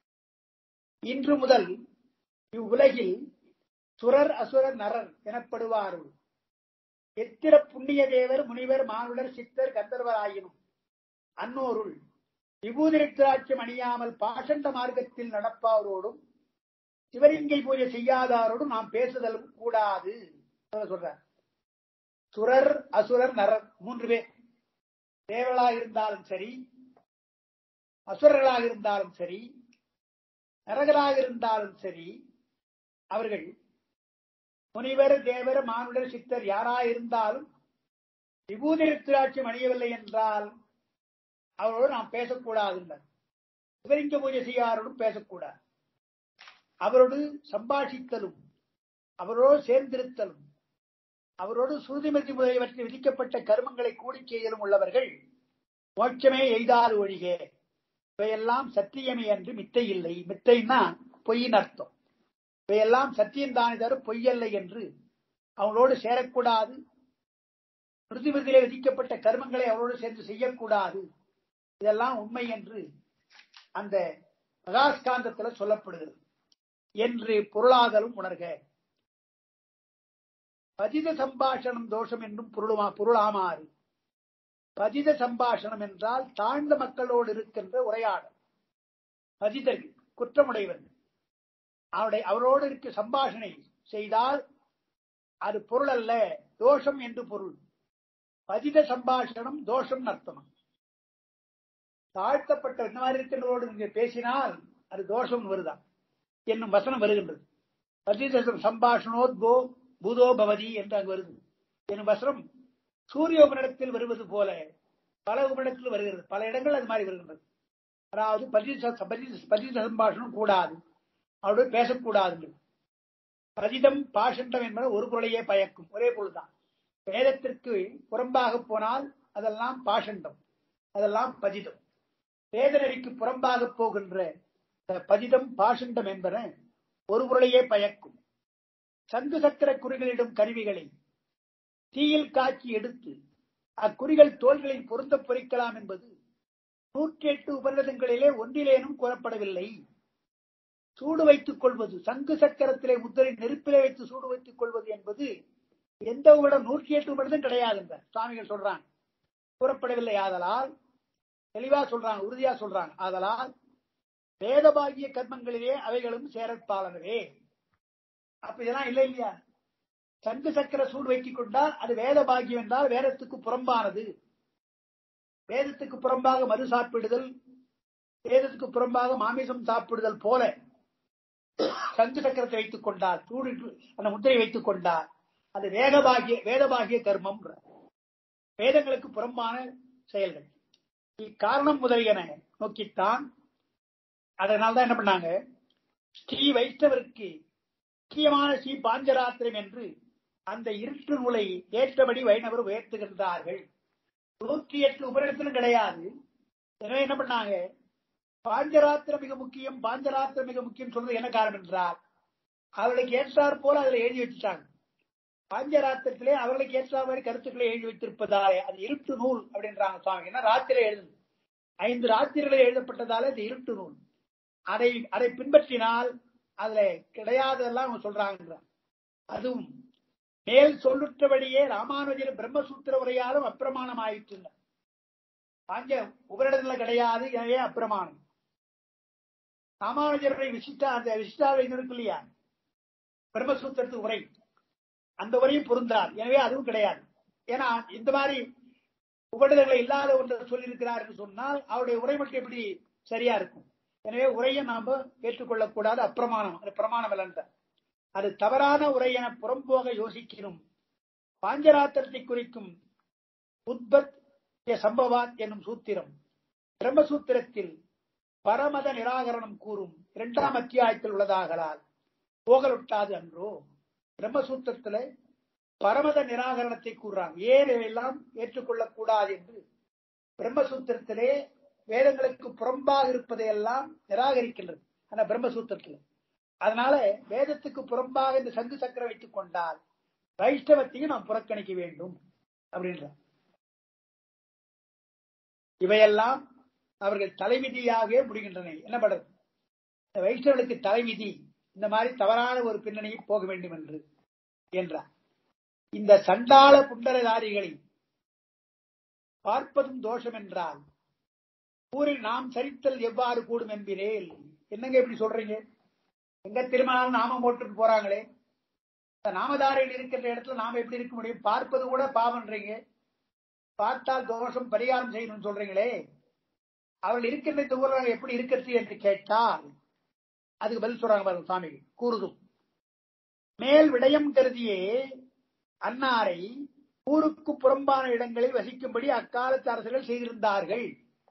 இன்று முதல் இவ்வுலகில் சுரர் அசுரர் நரர் எனப்படுவார்கள் எத்திர புண்ணிய தேவர் முனிவர் மானுடர் சித்தர் கந்தர்வர் ஆயினும் அன்னோருள் விபூதிரித்திராட்சியம் அணியாமல் பாஷண்ட மார்க்கத்தில் நடப்பாரோடும் சிவலிங்கை பூஜை செய்யாதாரோடும் நாம் பேசுதலும் கூடாது சொல்றார் சுரர் அசுரர் நரர் மூன்று பேர் தேவர்களாக இருந்தாலும் சரி அசுரர்களாக இருந்தாலும் சரி நரகராக இருந்தாலும் சரி அவர்கள் முனிவர் தேவர் மானுடர் சித்தர் யாரா இருந்தாலும் விபூதிரித்திராட்சியம் அணியவில்லை என்றால் அவரோடு நாம் பேசக்கூடாது சிவலிங்க பூஜை செய்யாரோடும் பேசக்கூடாது அவரோடு சம்பாஷித்தலும் அவரோடு சேர்ந்திருத்தலும் அவரோடு சுருதிமதி முதலியவற்றில் விதிக்கப்பட்ட கர்மங்களை கூடி செய்யலும் உள்ளவர்கள் மோட்சமே எய்தாது ஒழிக இவையெல்லாம் சத்தியமே என்று மித்தை இல்லை மித்தைன்னா பொய்யின் அர்த்தம் இவையெல்லாம் சத்தியம் தானே தவிர பொய்யல்ல என்று அவங்களோடு சேரக்கூடாது மிருதிமிருதிலே விதிக்கப்பட்ட கர்மங்களை அவரோடு சேர்ந்து செய்யக்கூடாது இதெல்லாம் உண்மை என்று அந்த மகாஸ்காந்தத்துல சொல்லப்படுகிறது என்று பொருளாதலும் உணர்க பதித சம்பாஷணம் தோஷம் என்றும் பொருளுமா பொருளாமாறு பதித சம்பாஷணம் என்றால் தாழ்ந்த மக்களோடு இருக்கின்ற உரையாடல் பதிதர்கள் குற்றமுடையவர்கள் அவருடைய அவரோடு இருக்க சம்பாஷணை செய்தால் அது பொருள் அல்ல தோஷம் என்று பொருள் பதித சம்பாஷணம் தோஷம் அர்த்தம் தாழ்த்தப்பட்ட இந்த மாதிரி இருக்கின்றவோடு நீங்க பேசினால் அது தோஷம் வருதான் என்னும் வசனம் வருகின்றது பதித சம்பாஷணோத்போ பூதோ பவதி என்று அங்கு வருது என்னும் வசனம் சூரிய உபனிடத்தில் வருவது போல பல உபனிடத்தில் வருகிறது பல இடங்கள் அது மாதிரி வருகின்றது அதாவது பதித பதித பதித சம்பாஷணம் கூடாது அவரோடு பேசக்கூடாது பதிதம் பாஷண்டம் என்பது ஒரு பொருளையே பயக்கும் ஒரே பொருள்தான் வேதத்திற்கு புறம்பாக போனால் அதெல்லாம் பாஷண்டம் அதெல்லாம் பதிதம் வேத நெறிக்கு புறம்பாக போகின்ற இந்த பதிதம் பாஷண்டம் என்பன ஒரு பொருளையே பயக்கும் சங்கு சக்கர குறிகளிடும் கருவிகளை தீயில் காய்ச்சி எடுத்து அக்குறிகள் தோள்களில் பொருந்த பொறிக்கலாம் என்பது நூற்றி எட்டு உபநிடதங்களிலே ஒன்றிலேனும் கூறப்படவில்லை சூடு வைத்துக் கொள்வது சங்கு சக்கரத்திலே முத்திரை நெருப்பிலே வைத்து சூடு வைத்துக் கொள்வது என்பது எந்த உங்களிடம் நூற்றி எட்டு உபநிடதம் கிடையாது என்ற சுவாமிகள் சொல்றாங்க கூறப்படவில்லை ஆதலால் தெளிவா சொல்றாங்க உறுதியா சொல்றாங்க ஆதலால் வேதபாகிய கர்மங்களிலே அவைகளும் சேரற்பாலனவே அப்ப இதெல்லாம் இல்லை இல்லையா சங்கு சக்கர சூடு வைத்துக் கொண்டால் அது வேத பாக்கியம் என்றால் வேதத்துக்கு புறம்பானது வேதத்துக்கு புறம்பாக மது சாப்பிடுதல் வேதத்துக்கு புறம்பாக மாமிசம் சாப்பிடுதல் போல சங்கு சக்கரத்தை வைத்துக் கொண்டார் சூடு அந்த முத்திரை வைத்துக் கொண்டார் அது வேதபாகிய வேதபாகிய கர்மம் வேதங்களுக்கு புறம்பான செயல்கள் இக்காரணம் முதலியன நோக்கித்தான் அதனால்தான் என்ன பண்ணாங்க ஸ்ரீ வைஷ்ணவருக்கு முக்கியமான ஸ்ரீ பாஞ்சராத்திரம் என்று அந்த இருட்டு நூலை ஏற்றபடி வைணவர் உயர்த்துகின்றார்கள் நூற்றி எட்டு உபரிடத்திலும் கிடையாது எனவே என்ன பண்ணாங்க பாஞ்சராத்திரம் மிக முக்கியம் பாஞ்சராத்திரம் மிக முக்கியம் சொல்றது என்ன காரணம் என்றால் அவர்களுக்கு ஏற்றார் போல அதுல எழுதி வச்சுட்டாங்க பாஞ்சராத்திரத்திலே அவர்களுக்கு ஏற்ற மாதிரி கருத்துக்களை எழுதி வைத்திருப்பதாலே அது இருட்டு நூல் அப்படின்றாங்க சுவாமி ஏன்னா ராத்திரி எழுது ஐந்து ராத்திரிகளில் எழுதப்பட்டதால இது இருட்டு நூல் அதை அதை பின்பற்றினால் அதுல கிடையாதெல்லாம் அவங்க சொல்றாங்க அதுவும் மேல் சொல்லுற்றபடியே ராமானுஜர் பிரம்மசூத்திர உரையாலும் அப்பிரமாணம் ஆயிற்று பாஞ்ச உபரிடத்துல கிடையாது எனவே அப்பிரமாணம் ராமானுஜருடைய விசிஷ்டா அந்த விசிஷ்டாவை இருக்கு இல்லையா பிரம்மசூத்திரத்து உரை அந்த உரையும் பொருந்தார் எனவே அதுவும் கிடையாது ஏன்னா இந்த மாதிரி உபரிடங்களை இல்லாத ஒன்றை சொல்லியிருக்கிறார் என்று சொன்னால் அவருடைய உரை மட்டும் எப்படி சரியா இருக்கும் எனவே உரையை நாம ஏற்றுக்கொள்ளக்கூடாது அப்பிரமாணம் அது பிரமாணம் அல்ல அது தவறான உரை என புறம்போக யோசிக்கணும் பாஞ்சராத்திரத்தை குறிக்கும் உத்பத் சம்பவாத் என்னும் சூத்திரம் பிரம்மசூத்திரத்தில் பரமத நிராகரணம் கூறும் இரண்டாம் அத்தியாயத்தில் உள்ளதாகலால் போகலொட்டாது அன்றோ பிரம்மசூத்திரத்துல பரமத நிராகரணத்தை கூறுறாங்க ஏன் இவையெல்லாம் ஏற்றுக்கொள்ளக்கூடாது என்று பிரம்மசூத்திரத்திலே வேதங்களுக்கு புறம்பாக இருப்பதையெல்லாம் நிராகரிக்கின்றது அந்த பிரம்மசூத்திரத்தில் அதனால வேதத்துக்கு புறம்பாக இந்த சங்கு சக்கரம் வைத்துக் கொண்டால் வைஷ்ணவத்தையும் நாம் புறக்கணிக்க வேண்டும் அப்படின்ற இவையெல்லாம் அவர்கள் தலைவிதியாக முடிகின்றன என்ன பண்றது இந்த வைஷ்ணவனுக்கு தலைவிதி இந்த மாதிரி தவறான ஒரு பின்னணியில் போக வேண்டும் என்று என்றார் இந்த சண்டாள புண்டரதாரிகளை பார்ப்பதும் தோஷம் என்றால் ஊரில் நாம் சரித்தல் எவ்வாறு கூடும் என்பீரேல் என்னங்க இப்படி சொல்றீங்க எங்க திருமணம் நாம போட்டுட்டு போறாங்களே நாமதாரையில் இருக்கின்ற இடத்துல நாம எப்படி இருக்க முடியும் பார்ப்பது கூட பாவன்றீங்க பார்த்தால் தோஷம் பரிகாரம் செய்யணும்னு சொல்றீங்களே அவர்கள் இருக்கின்ற இந்த ஊரில் எப்படி இருக்கிறது என்று கேட்டால் அதுக்கு பதில் சொல்றாங்க பாருங்க சுவாமி கூறுதும் மேல் விடயம் கருதியே அன்னாரை ஊருக்கு புறம்பான இடங்களில் வசிக்கும்படி அக்காலத்து அரசர்கள் செய்திருந்தார்கள்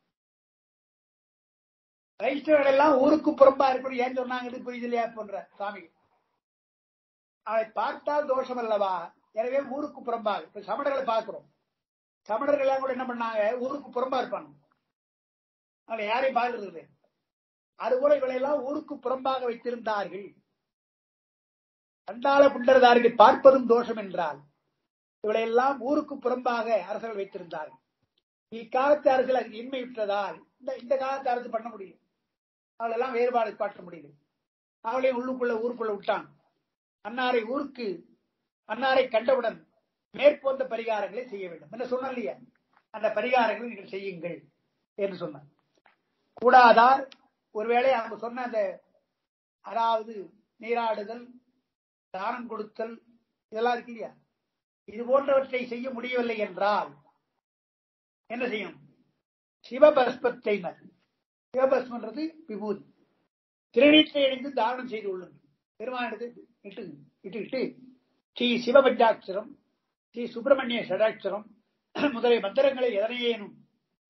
வைஷ்ணவர்கள் எல்லாம் ஊருக்கு புறம்பா இருக்கணும் ஏன் சொன்னாங்க புரியுது இல்லையா போன்ற சாமி அதை பார்த்தால் தோஷம் அல்லவா எனவே ஊருக்கு புறம்பாக இப்ப சமணர்களை பார்க்கிறோம் சமணர்கள் எல்லாம் கூட என்ன பண்ணாங்க ஊருக்கு புறம்பா இருப்பாங்க அவங்களை யாரையும் பார்க்கறது அதுபோல இவளை எல்லாம் ஊருக்கு புறம்பாக வைத்திருந்தார்கள் கண்டால புண்டரதாருக்கு பார்ப்பதும் தோஷம் என்றால் இவளை எல்லாம் ஊருக்கு புறம்பாக அரசர்கள் வைத்திருந்தார்கள் இக்காலத்து அரசியல் அதுக்கு இன்மை விட்டதால் இந்த இந்த காலத்து அரசு பண்ண முடியும் அவளெல்லாம் வேறுபாடு காட்ட முடியல அவளையும் உள்ளுக்குள்ள ஊருக்குள்ள விட்டான் அன்னாரை ஊருக்கு அன்னாரை கண்டவுடன் மேற்போன்ற பரிகாரங்களை செய்ய வேண்டும் என்ன சொன்ன இல்லையா அந்த பரிகாரங்களை நீங்கள் செய்யுங்கள் என்று சொன்னார் கூடாதார் ஒருவேளை அவங்க சொன்ன அந்த அதாவது நீராடுதல் தானம் கொடுத்தல் இதெல்லாம் இருக்கு இல்லையா இது போன்றவற்றை செய்ய முடியவில்லை என்றால் என்ன செய்யும் சிவபஸ்பத்தை சிவபஸ்மன்றது விபூதி திருநீற்றை அணிந்து தாரணம் செய்து கொள்ளுங்கள் பெருமானது இட்டு இட்டு இட்டு ஸ்ரீ சிவபஞ்சாட்சரம் ஸ்ரீ சுப்பிரமணிய ஷடாட்சரம் முதலிய மந்திரங்களை எதனையேனும்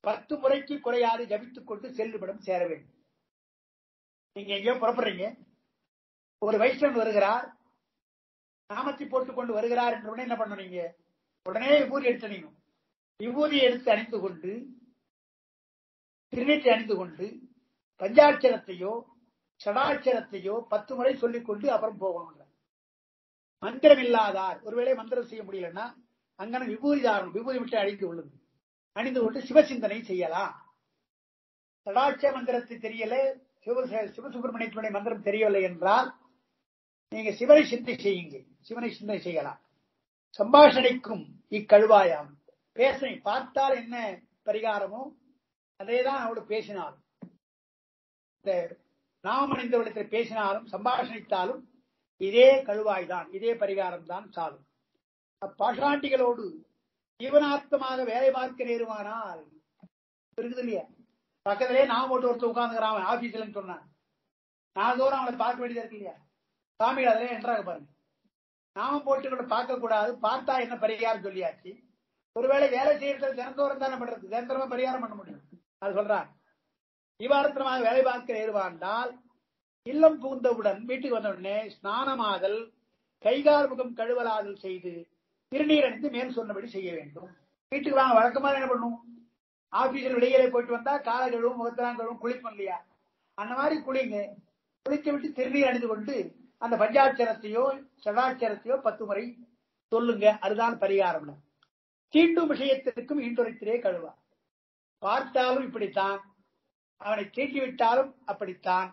பத்து முறைக்கு குறையாது ஜபித்துக் கொண்டு செல்லுமிடம் சேர வேண்டும் நீங்க எங்கேயோ புறப்படுறீங்க ஒரு வைஷ்ணவன் வருகிறார் நாமத்தை போட்டுக் கொண்டு வருகிறார் என்ற உடனே என்ன பண்ணீங்க உடனே விபூதி எடுத்து அணியணும் விபூதி எடுத்து அணிந்து கொண்டு திருநீற்றை அணிந்து கொண்டு பஞ்சாட்சரத்தையோ சடாட்சரத்தையோ பத்து முறை சொல்லிக் கொண்டு அப்புறம் போகணும் மந்திரம் இல்லாதார் ஒருவேளை மந்திரம் செய்ய முடியலன்னா அங்கன விபூதி தாரணம் விபூதி விட்டு அணிந்து கொள்ளுங்க அணிந்து கொண்டு சிவசிந்தனை செய்யலாம் சடாட்ச மந்திரத்தை தெரியல சிவ சிவசுப்பிரமணியத்தினுடைய மந்திரம் தெரியவில்லை என்றால் நீங்க சிவனை சிந்தை செய்யுங்க சிவனை சிந்தனை செய்யலாம் சம்பாஷணைக்கும் இக்கழுவாயாம் பேசனை பார்த்தால் என்ன பரிகாரமோ அதேதான் அவளோடு பேசினாலும் இந்த நாம் அணிந்தவரிடத்தில் பேசினாலும் சம்பாஷணித்தாலும் இதே கழுவாய் தான் இதே பரிகாரம் தான் சாலும் அப்பாஷாண்டிகளோடு ஜீவனார்த்தமாக வேலை பார்க்க நேருமானால் இருக்குது இல்லையா பக்கத்திலே நான் போட்டு ஒருத்தர் உட்காந்துக்கிறான் ஆபீஸ்ல சொன்னான் நான் தூரம் அவங்களை பார்க்க வேண்டியதா இருக்கு இல்லையா சாமிகள் அதிலே என்றாக பாருங்க நாம போட்டு கூட பார்க்க கூடாது பார்த்தா என்ன பரிகாரம் சொல்லியாச்சு ஒருவேளை வேலை செய்யறது தினந்தோறும் தானே பண்றது தினந்தரமா பரிகாரம் பண்ண முடியும் அது சொல்றான் ஜீவார்த்தமாக வேலை பார்க்க ஏறுவாண்டால் இல்லம் புகுந்தவுடன் வீட்டுக்கு வந்த உடனே ஸ்நானமாதல் கைகால் முகம் கழுவலாதல் செய்து திருநீர் அணிந்து மேல் சொன்னபடி செய்ய வேண்டும் வீட்டுக்கு வாங்க வழக்கமா என்ன பண்ணும் ஆபீஸ்ல வெளியிலே போயிட்டு வந்தா காலை கழுவும் முகத்தெல்லாம் கழுவும் குளிப்போம் இல்லையா அந்த மாதிரி குளிங்க குளித்து விட்டு திருநீர் அணிந்து கொண்டு அந்த பஞ்சாட்சரத்தையோ சடாட்சரத்தையோ பத்து முறை சொல்லுங்க அதுதான் பரிகாரம் தீண்டும் விஷயத்திற்கும் ஈண்டுரைத்திலே கழுவா பார்த்தாலும் இப்படித்தான் அவனை தீண்டி விட்டாலும் அப்படித்தான்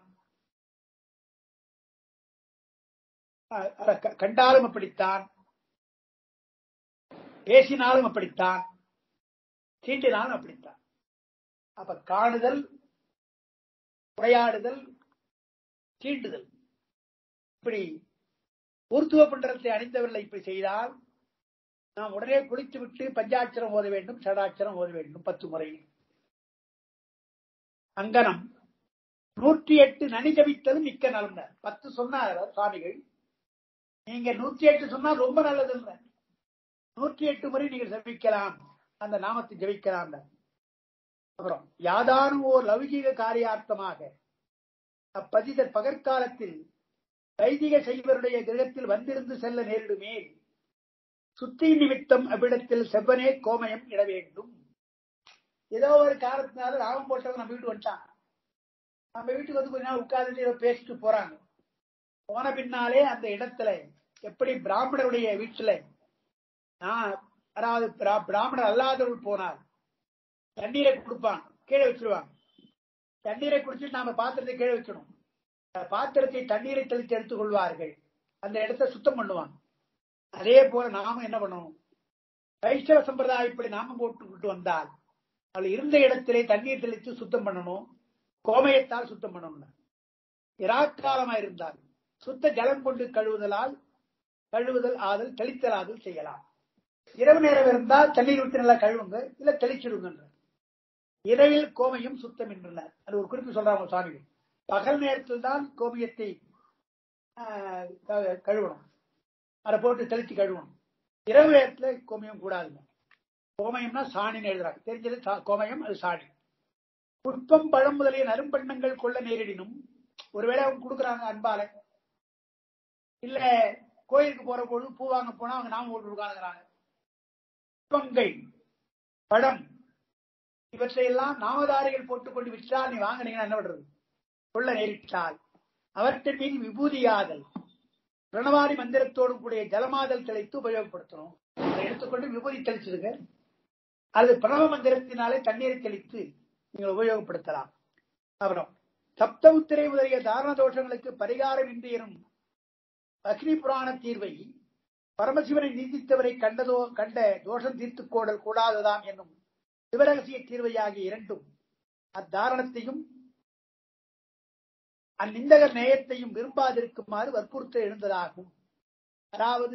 கண்டாலும் அப்படித்தான் பேசினாலும் அப்படித்தான் தீண்டினாலும் அப்படித்தான் அப்ப காணுதல் உரையாடுதல் தீண்டுதல் இப்படி ஊர்த்துவ பண்டத்தை அணிந்தவர்களை இப்படி செய்தால் நாம் உடனே குளித்து விட்டு பஞ்சாட்சரம் ஓத வேண்டும் சடாட்சரம் ஓத வேண்டும் பத்து முறை அங்கனம் நூற்றி எட்டு நனி ஜபித்தது மிக்க நலந்த பத்து சொன்னார் சுவாமிகள் நீங்க நூற்றி எட்டு சொன்னா ரொம்ப நல்லது நூற்றி எட்டு முறை நீங்க ஜபிக்கலாம் அந்த நாமத்தை ஜபிக்கலாம் அப்புறம் யாதானும் ஓர் லௌகீக காரியார்த்தமாக அப்பதிதர் பகற்காலத்தில் வைதிக செய்வருடைய கிரகத்தில் வந்திருந்து செல்ல நேரிடுமே சுத்தி நிமித்தம் அவ்விடத்தில் செவ்வனே கோமயம் இட வேண்டும் ஏதோ ஒரு காரணத்தினால ராமம் போட்டவங்க நம்ம வீட்டு வந்துட்டான் நம்ம வீட்டுக்கு வந்து கொஞ்ச நாள் உட்கார்ந்து ஏதோ பேசிட்டு போறாங்க போன பின்னாலே அந்த இடத்துல எப்படி பிராமணருடைய வீட்டுல நான் அதாவது பிராமணர் அல்லாதவர்கள் போனால் தண்ணீரை கொடுப்பாங்க கீழே வச்சிருவாங்க தண்ணீரை குடிச்சிட்டு நாம பாத்திரத்தை கீழே வச்சிடும் பாத்திரத்தை தண்ணீரை தெளித்து எடுத்துக் கொள்வார்கள் அந்த இடத்தை சுத்தம் பண்ணுவாங்க அதே போல நாம என்ன பண்ணணும் வைஷ்ணவ சம்பிரதாயப்படி நாம போட்டு வந்தால் அது இருந்த இடத்திலே தண்ணீர் தெளித்து சுத்தம் பண்ணணும் கோமயத்தால் சுத்தம் பண்ணணும் இராக்காலமா இருந்தால் சுத்த ஜலம் கொண்டு கழுவுதலால் கழுவுதல் ஆதல் தெளித்தல் ஆதல் செய்யலாம் இரவு நேரம் இருந்தால் தண்ணீர் விட்டு நல்லா கழுவுங்க இல்ல தெளிச்சிடுங்க இரவில் கோமையும் சுத்தம் என்றனர் அது ஒரு குறிப்பு சொல்றாங்க சுவாமிகள் பகல் நேரத்தில் தான் கோமியத்தை கழுவணும் அதை போட்டு தெளிச்சு கழுவணும் இரவு நேரத்துல கோமியம் கூடாதுங்க கோமயம்னா சாணின்னு எழுதுறாங்க தெரிஞ்சது கோமயம் அது சாணி புஷ்பம் பழம் முதலிய நரும்பண்ணங்கள் கொள்ள நேரிடினும் ஒருவேளை அவங்க கொடுக்குறாங்க அன்பால இல்ல கோயிலுக்கு போற பொழுது பூ வாங்க போனா அவங்க நாம போட்டு உட்காந்துக்கிறாங்க புஷ்பங்கள் பழம் இவற்றையெல்லாம் நாமதாரிகள் போட்டுக்கொண்டு விற்றால் நீ வாங்கினீங்கன்னா என்ன பண்றது கொள்ள நேரிட்டால் அவற்றின் மீது விபூதியாதல் பிரணவாரி மந்திரத்தோடு கூடிய ஜலமாதல் தெளித்து உபயோகப்படுத்தணும் அதை எடுத்துக்கொண்டு விபூதி தெளிச்சிருங்க அல்லது பிரணவ மந்திரத்தினாலே தண்ணீரை தெளித்து நீங்கள் உபயோகப்படுத்தலாம் அப்புறம் சப்தமுத்திரை முதலிய தாரண தோஷங்களுக்கு பரிகாரம் இன்றி எனும் அக்னி புராண தீர்வை பரமசிவனை நீதித்தவரை கண்டதோ கண்ட தோஷம் தீர்த்து கோடல் கூடாததாம் என்னும் சிவரகசிய தீர்வை ஆகிய இரண்டும் அத்தாரணத்தையும் அந்நிந்தகர் நேயத்தையும் விரும்பாதிருக்குமாறு வற்புறுத்த எழுந்ததாகும் அதாவது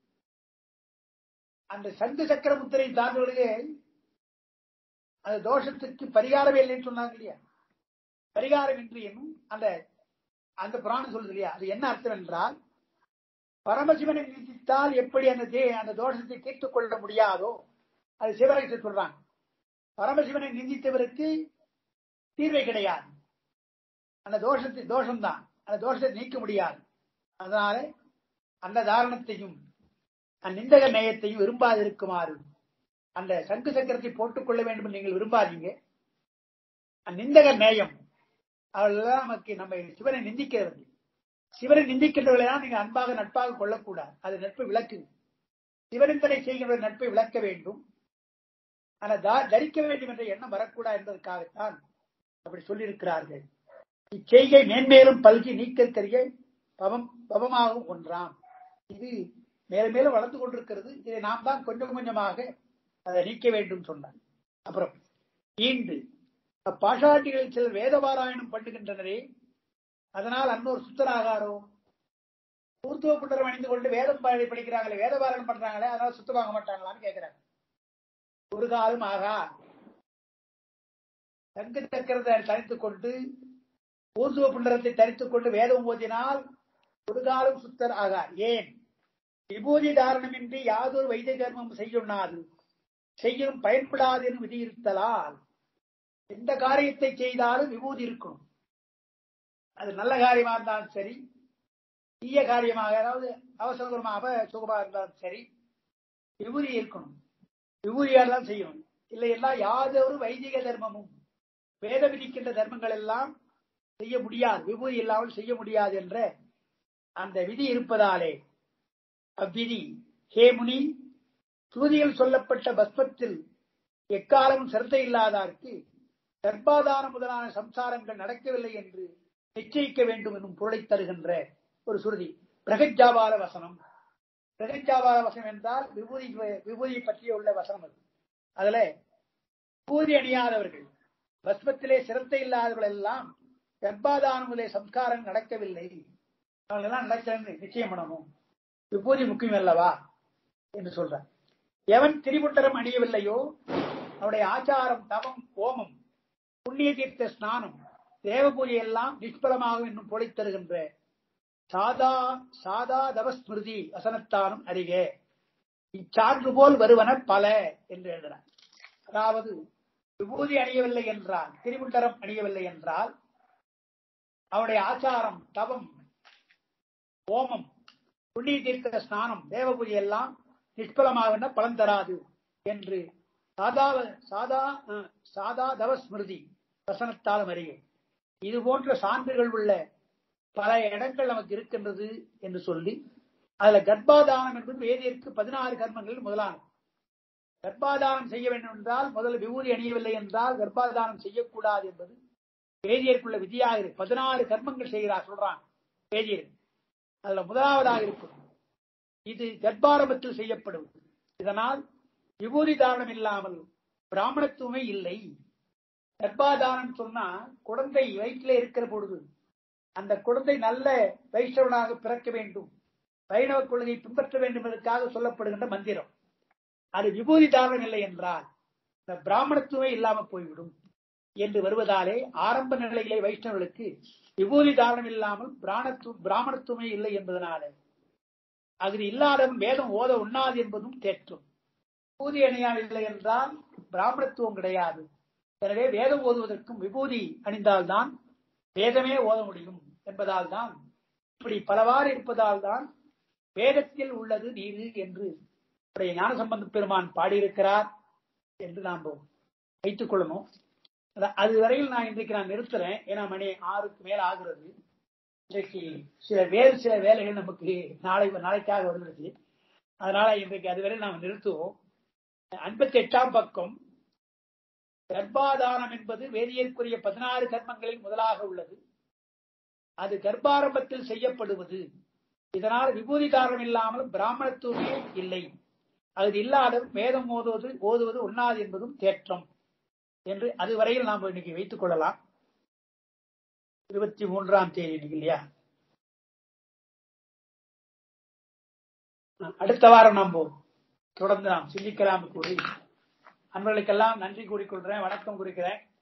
அந்த சங்கு சக்கர முத்திரை தாண்டவர்களே அந்த தோஷத்துக்கு பரிகாரமே இல்லைன்னு சொன்னாங்க இல்லையா பரிகாரம் இன்றி என்னும் அந்த அந்த புராணம் சொல்லுது இல்லையா அது என்ன அர்த்தம் என்றால் பரமசிவனை நிதித்தால் எப்படி அந்த அந்த தோஷத்தை தீர்த்துக் கொள்ள முடியாதோ அது சிவரகத்தை சொல்றாங்க பரமசிவனை நிந்தித்தவருக்கு தீர்வை கிடையாது அந்த தோஷத்தை தோஷம்தான் அந்த தோஷத்தை நீக்க முடியாது அதனால அந்த தாரணத்தையும் அந்த நிந்தக நேயத்தையும் விரும்பாதிருக்குமாறு அந்த சங்கு சக்கரத்தை போட்டுக் கொள்ள வேண்டும் என்று நீங்கள் விரும்பாதீங்க அந்த நிந்தக நேயம் அவர்களெல்லாம் நமக்கு நம்ம சிவனை நிந்திக்கிறது சிவனை நிந்திக்கின்றவர்களை தான் நீங்க அன்பாக நட்பாக கொள்ளக்கூடாது அது நட்பு விளக்கு சிவனிந்தனை செய்கின்ற நட்பை விளக்க வேண்டும் ஆனால் தா- தரிக்க வேண்டும் என்ற எண்ணம் வரக்கூடாது என்பதற்காகத்தான் அப்படி சொல்லியிருக்கிறார்கள் இச்செய்கை மேன்மேலும் பல்கி நீக்கற்கரிய பவம் பவமாகும் ஒன்றாம் இது மேலும் மேலும் வளர்ந்து கொண்டிருக்கிறது இதை நாம் தான் கொஞ்சம் கொஞ்சமாக அதை நீக்க வேண்டும் சொன்னார் அப்புறம் ஈண்டு அப்பாஷாட்டிகளில் சிலர் வேதபாராயணம் பண்ணுகின்றனரே அதனால் அன்னோர் சுத்தராகாரோ ஊர்த்துவ புண்டரம் அணிந்து கொண்டு வேதம் பாடி படிக்கிறாங்களே வேதபாராயணம் பண்றாங்களே அதனால சுத்தமாக மாட்டாங்களான்னு கேட்கிறாங்க ஒரு காலம் ஆகா தங்க சக்கரத்தை தனித்துக் கொண்டு ஊர்துவ புண்டரத்தை தரித்துக் கொண்டு வேதம் ஓதினால் ஒரு காலம் சுத்தர் ஆகார் ஏன் விபூதி தாரணமின்றி யாதொரு வைத்திய கர்மம் செய்யுண்ணாது செய்யும் பயன்படாது என்று விதியிருத்தலால் எந்த காரியத்தை செய்தாலும் விபூதி இருக்கணும் அது நல்ல காரியமா இருந்தாலும் சரி தீய காரியமாக அதாவது அவசரமாக சுகமா இருந்தாலும் சரி விபூதி இருக்கணும் விபூதியால் தான் செய்யணும் இல்லை எல்லாம் யாதொரு வைதிக தர்மமும் வேத விதிக்கின்ற தர்மங்கள் எல்லாம் செய்ய முடியாது விபூதி இல்லாமல் செய்ய முடியாது என்ற அந்த விதி இருப்பதாலே அவ்விதி ஹே முனி ஸ்ருதியில் சொல்லப்பட்ட பஸ்மத்தில் எக்காலமும் சிரத்தை இல்லாதார்க்கு கர்ப்பாதானம் முதலான சம்சாரங்கள் நடக்கவில்லை என்று நிச்சயிக்க வேண்டும் என்னும் பொருளை தருகின்ற ஒரு சுருதி பிரகஜாபால வசனம் பிரகஜாபால வசனம் என்றால் விபூதி விபூதி பற்றிய உள்ள வசனம் அது அதுல விபூதி அணியாதவர்கள் பஸ்மத்திலே சிரத்தை இல்லாதவர்கள் எல்லாம் கர்ப்பாதானமுலே சம்ஸ்காரம் நடக்கவில்லை அவர்கள் எல்லாம் நடக்கிறேன்னு நிச்சயம் பண்ணணும் விபூதி முக்கியம் அல்லவா என்று சொல்றார் எவன் திரிபுண்டரம் அணியவில்லையோ அவருடைய ஆச்சாரம் தவம் கோமம் புண்ணிய தீர்த்த ஸ்நானம் தேவ பூஜை எல்லாம் நிஷ்பலமாகும் என்னும் பொழி தருகின்ற சாதா சாதா தவஸ்மிருதி வசனத்தானும் அறிக இச்சான்று போல் வருவன பல என்று எழுதினார் அதாவது விபூதி அணியவில்லை என்றால் திரிபுண்டரம் அணியவில்லை என்றால் அவருடைய ஆச்சாரம் தவம் ஓமம் புண்ணிய தீர்த்த ஸ்நானம் தேவ பூஜை எல்லாம் நிஷ்பலமாக பலன் தராது என்று சாதா சாதா அஹ், சாதா தவஸ்மிருதி வசனத்தாலும் அறிய இது போன்ற சான்றுகள் உள்ள பல இடங்கள் நமக்கு இருக்கின்றது என்று சொல்லி அதுல கர்ப்பாதானம் என்பது வேதியருக்கு பதினாறு கர்மங்களில் முதலானது கர்ப்பாதானம் செய்ய வேண்டும் என்றால் முதல்ல விபூதி அணியவில்லை என்றால் கர்ப்பாதானம் செய்யக்கூடாது என்பது வேதியருக்குள்ள விதியாக இருக்கு பதினாறு கர்மங்கள் செய்கிறார் சொல்றான் வேதியர் அதுல முதலாவதாக இருக்கும் இது கர்ப்பாரம்பத்தில் செய்யப்படுவது இதனால் விபூதி தாரணம் இல்லாமல் பிராமணத்துவமே இல்லை கர்ப்பாதானம் சொன்னா குழந்தை வயிற்றிலே இருக்கிற பொழுது அந்த குழந்தை நல்ல வைஷ்ணவனாக பிறக்க வேண்டும் வைணவ கொள்கையை பின்பற்ற வேண்டும் என்பதற்காக சொல்லப்படுகின்ற மந்திரம் அது விபூதி தாரணம் இல்லை என்றால் இந்த பிராமணத்துவமே இல்லாமல் போய்விடும் என்று வருவதாலே ஆரம்ப நிலையிலே வைஷ்ணவர்களுக்கு விபூதி தாரணம் இல்லாமல் பிராணத்து பிராமணத்துவமே இல்லை என்பதனாலே அது இல்லாதவன் வேதம் ஓத உண்ணாது என்பதும் தேற்றும் விபூதி அணியால் இல்லை என்றால் பிராமணத்துவம் கிடையாது எனவே வேதம் ஓதுவதற்கும் விபூதி அணிந்தால்தான் வேதமே ஓத முடியும் என்பதால் தான் இப்படி பலவாறு இருப்பதால் தான் வேதத்தில் உள்ளது நீரு என்று நம்முடைய ஞானசம்பந்த பெருமான் பாடியிருக்கிறார் என்று நாம் வைத்துக் கொள்ளணும் அத- அது வரையில் நான் இன்றைக்கு நான் நிறுத்துறேன் ஏன்னா மணி ஆறுக்கு மேல ஆகுறது இன்றைக்கு சில வேறு சில வேலைகள் நமக்கு நாளை நாளைக்காக வந்துருச்சு அதனால இன்றைக்கு அதுவரை நாம் நிறுத்துவோம் ஐம்பத்தி எட்டாம் பக்கம் கர்ப்பாதானம் என்பது வேதியற்குரிய பதினாறு கர்மங்களில் முதலாக உள்ளது அது கர்ப்பாரம்பத்தில் செய்யப்படுவது இதனால் விபூதி காரணம் இல்லாமல் பிராமணத்துவமே இல்லை அது இல்லாத வேதம் ஓதுவது ஓதுவது உண்ணாது என்பதும் தேற்றம் என்று அதுவரையில் நாம் இன்னைக்கு வைத்துக் கொள்ளலாம் இருபத்தி மூன்றாம் தேதி இன்னைக்கு இல்லையா அடுத்த வாரம் நாம் தொடர்ந்து நாம் சிந்திக்கலாம் கூறி அன்பர்களுக்கெல்லாம் நன்றி கூறிக்கொள்கிறேன் வணக்கம் குறிக்கிறேன்